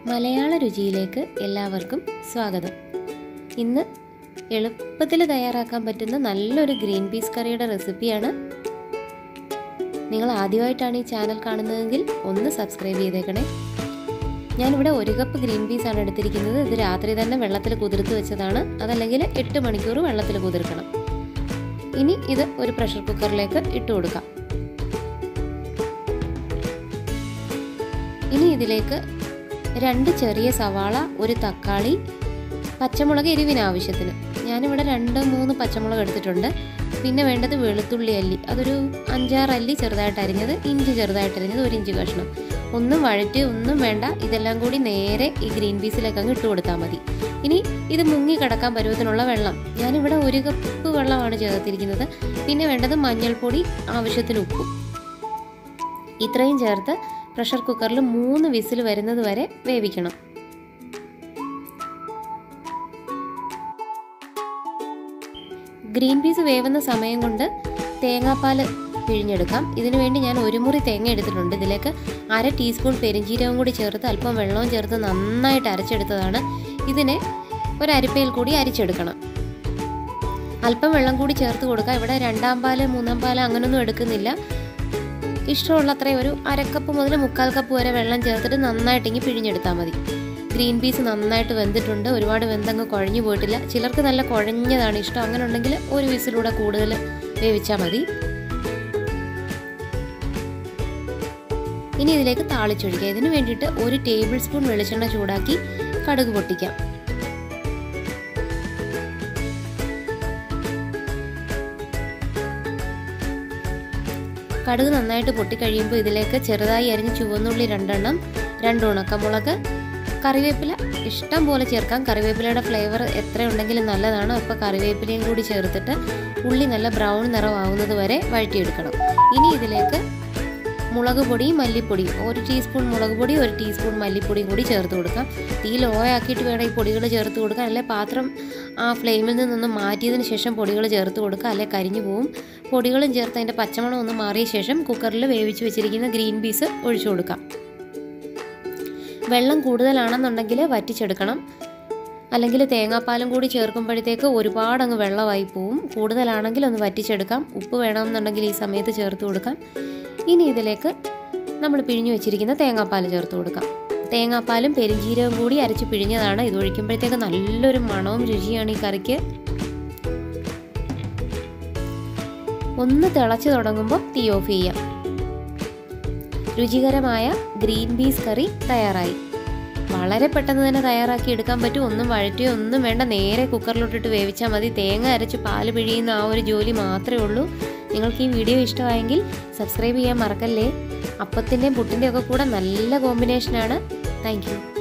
മലയാള രുചിയിലേക്ക് എല്ലാവർക്കും സ്വാഗതം ഇന്ന് എളുപ്പത്തിൽ തയ്യാറാക്കാൻ പറ്റുന്ന നല്ലൊരു ഗ്രീൻ പീസ് കറിയുടെ റെസിപ്പിയാണ് നിങ്ങൾ ആദ്യമായിട്ടാണ് ഈ ചാനൽ കാണുന്നതെങ്കിൽ ഒന്ന് സബ്സ്ക്രൈബ് ചെയ്തേക്കണേ ഞാനിവിടെ ഒരു കപ്പ് ഗ്രീൻ പീസ് ആണ് എടുത്തിരിക്കുന്നത് ഇത് രാത്രി തന്നെ വെള്ളത്തിൽ കുതിർത്ത് വെച്ചതാണ് അതല്ലെങ്കിൽ എട്ട് മണിക്കൂർ വെള്ളത്തിൽ കുതിർക്കണം ഇനി ഇത് ഒരു പ്രഷർ കുക്കറിലേക്ക് ഇട്ട് കൊടുക്കാം ഇനി ഇതിലേക്ക് രണ്ട് ചെറിയ സവാള ഒരു തക്കാളി പച്ചമുളക് എരിവിന് ആവശ്യത്തിന് ഞാനിവിടെ രണ്ട് മൂന്ന് പച്ചമുളക് എടുത്തിട്ടുണ്ട് പിന്നെ വേണ്ടത് വെളുത്തുള്ളി അല്ലി അതൊരു അഞ്ചാറ് അല്ലി ചെറുതായിട്ട് അരിഞ്ഞത് ഇഞ്ചി ചെറുതായിട്ട് അരിഞ്ഞത് ഒരു ഇഞ്ച് കഷ്ണം ഒന്നും വഴറ്റി ഒന്നും വേണ്ട ഇതെല്ലാം കൂടി നേരെ ഈ ഗ്രീൻ പീസിലേക്ക് അങ്ങ് ഇട്ട് കൊടുത്താൽ മതി ഇനി ഇത് മുങ്ങി കിടക്കാൻ പരുവത്തിനുള്ള വെള്ളം ഞാനിവിടെ ഒരു കപ്പ് വെള്ളമാണ് ചേർത്തിരിക്കുന്നത് പിന്നെ വേണ്ടത് മഞ്ഞൾപ്പൊടി ആവശ്യത്തിന് ഉപ്പും ഇത്രയും ചേർത്ത് പ്രഷർ കുക്കറിൽ മൂന്ന് വിസിൽ വരുന്നത് വരെ വേവിക്കണം ഗ്രീൻ പീസ് വേവുന്ന സമയം കൊണ്ട് തേങ്ങാപ്പാൽ പിഴിഞ്ഞെടുക്കാം ഇതിനു വേണ്ടി ഞാൻ ഒരു മുറി തേങ്ങ എടുത്തിട്ടുണ്ട് ഇതിലേക്ക് അര ടീസ്പൂൺ പെരിഞ്ചീരകം കൂടി ചേർത്ത് അല്പം വെള്ളവും ചേർത്ത് നന്നായിട്ട് അരച്ചെടുത്തതാണ് ഇതിനെ ഒരു അരിപ്പയിൽ കൂടി അരിച്ചെടുക്കണം അല്പം വെള്ളം കൂടി ചേർത്ത് കൊടുക്കുക ഇവിടെ രണ്ടാം പാല് മൂന്നാം പാല് അങ്ങനൊന്നും എടുക്കുന്നില്ല ഇഷ്ടമുള്ള അത്രയും ഒരു അരക്കപ്പ് മുതൽ മുക്കാൽ കപ്പ് വരെ വെള്ളം ചേർത്തിട്ട് നന്നായിട്ട് ഇങ്ങനെ പിഴിഞ്ഞെടുത്താൽ മതി ഗ്രീൻ പീസ് നന്നായിട്ട് വെന്തിട്ടുണ്ട് ഒരുപാട് വെന്തങ്ങ് കുഴഞ്ഞു പോയിട്ടില്ല ചിലർക്ക് നല്ല കുഴഞ്ഞതാണ് ഇഷ്ടം അങ്ങനെ ഉണ്ടെങ്കിൽ ഒരു വിസിലൂടെ കൂടുതൽ വേവിച്ചാൽ മതി ഇനി ഇതിലേക്ക് താളിച്ചൊഴിക്കുക ഇതിന് വേണ്ടിയിട്ട് ഒരു ടേബിൾ സ്പൂൺ വെളിച്ചെണ്ണ ചൂടാക്കി കടുക് പൊട്ടിക്കാം കടുക് നന്നായിട്ട് പൊട്ടിക്കഴിയുമ്പോൾ ഇതിലേക്ക് ചെറുതായി അരിഞ്ഞ് ചുവന്നുള്ളി രണ്ടെണ്ണം രണ്ട് ഉണക്കമുളക് കറിവേപ്പില ഇഷ്ടം പോലെ ചേർക്കാം കറിവേപ്പിലയുടെ ഫ്ലേവർ എത്ര ഉണ്ടെങ്കിലും നല്ലതാണ് അപ്പോൾ കറിവേപ്പിലയും കൂടി ചേർത്തിട്ട് ഉള്ളി നല്ല ബ്രൗൺ നിറമാവുന്നത് വരെ വഴറ്റിയെടുക്കണം ഇനി ഇതിലേക്ക് മുളക് പൊടിയും മല്ലിപ്പൊടിയും ഒരു ടീസ്പൂൺ മുളക് പൊടി ഒരു ടീസ്പൂൺ മല്ലിപ്പൊടിയും കൂടി ചേർത്ത് കൊടുക്കാം തീ ലോ ആക്കിയിട്ട് വേണം ഈ പൊടികൾ ചേർത്ത് കൊടുക്കാൻ അല്ലെ പാത്രം ആ ഫ്ലെയിമിൽ നിന്നൊന്ന് മാറ്റിയതിന് ശേഷം പൊടികൾ ചേർത്ത് കൊടുക്കുക അല്ലെ കരിഞ്ഞു പോവും പൊടികളും ചേർത്ത് അതിൻ്റെ പച്ചമണം ഒന്ന് മാറിയ ശേഷം കുക്കറിൽ വേവിച്ച് വെച്ചിരിക്കുന്ന ഗ്രീൻ പീസ് ഒഴിച്ചു കൊടുക്കാം വെള്ളം കൂടുതലാണെന്നുണ്ടെങ്കിൽ വറ്റിച്ചെടുക്കണം അല്ലെങ്കിൽ തേങ്ങാപ്പാലും കൂടി ചേർക്കുമ്പോഴത്തേക്ക് ഒരുപാട് അങ്ങ് വെള്ളമായി പോവും കൂടുതലാണെങ്കിൽ ഒന്ന് വറ്റിച്ചെടുക്കാം ഉപ്പ് വേണമെന്നുണ്ടെങ്കിൽ ഈ സമയത്ത് ചേർത്ത് കൊടുക്കാം ഇനി ഇതിലേക്ക് നമ്മൾ പിഴിഞ്ഞു വെച്ചിരിക്കുന്ന തേങ്ങാപ്പാൽ ചേർത്ത് കൊടുക്കാം തേങ്ങാപ്പാലും പെരിഞ്ചീരകം കൂടി അരച്ച് പിഴിഞ്ഞതാണ് ഇത് ഒഴിക്കുമ്പോഴത്തേക്ക് നല്ലൊരു മണവും രുചിയാണ് ഈ കറിക്ക് ഒന്ന് തിളച്ച് തുടങ്ങുമ്പോൾ തീ ഓഫ് ചെയ്യാം രുചികരമായ ഗ്രീൻ പീസ് കറി തയ്യാറായി വളരെ പെട്ടെന്ന് തന്നെ തയ്യാറാക്കി എടുക്കാൻ പറ്റും ഒന്നും വഴറ്റിയോ ഒന്നും വേണ്ട നേരെ കുക്കറിലോട്ടിട്ട് വേവിച്ചാൽ മതി തേങ്ങ അരച്ച് പാല് പിഴിയുന്ന ആ ഒരു ജോലി മാത്രമേ ഉള്ളൂ നിങ്ങൾക്ക് ഈ വീഡിയോ ഇഷ്ടമായെങ്കിൽ സബ്സ്ക്രൈബ് ചെയ്യാൻ മറക്കല്ലേ അപ്പത്തിൻ്റെയും പുട്ടിൻ്റെയും ഒക്കെ കൂടെ നല്ല കോമ്പിനേഷനാണ് താങ്ക് യു